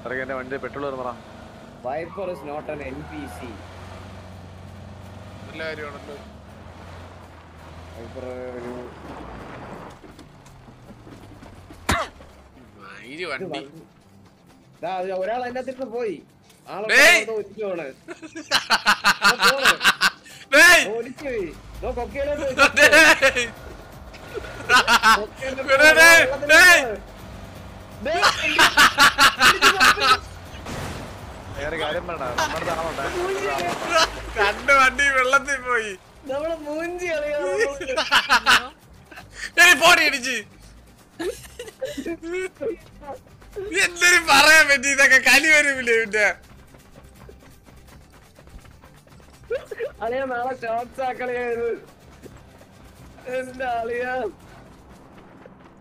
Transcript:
ഇറങ്ങി എന്റെ വണ്ടി പെട്രോൾ തീർന്നടാ wiper is not an NPC നല്ല കാര്യമാണല്ലോ വൈപ്പർ ഒരു മയില് ഇത് വണ്ടി വണ്ടി. ദാ, അത് ഒരാൾ അതിന്റെ അകത്തിട്ട് പോയി ആളെ ഡേയ്! ഒലിച്ചു പോണ് ഡേയ്! ഒലിച്ചു പോയി ദോ, കൊക്കയിലോട്ട് പോയി. ഡേയ്! കൊക്കയിലോട്ട് വിടേ, ഡേയ്! വെള്ളത്തിൽ ഡേയ്! വീണ്. ഡേയ്, വേറെ കാര്യം വേണ്ട നമ്മുടെ താളുണ്ട് രണ്ട് വണ്ടി വെള്ളത്തിൽ പോയി നമ്മള് മൂഞ്ചി കളിയാണ് ഏയ് പോടി അടിച്ച് എന്തൊരു പറയാൻ പറ്റി ഇതൊക്കെ കലി വരൂലേ പിന്നെ അളിയ നാളെ ഷോർട്സ് ആക്കളിയായത് എന്റെ അളിയ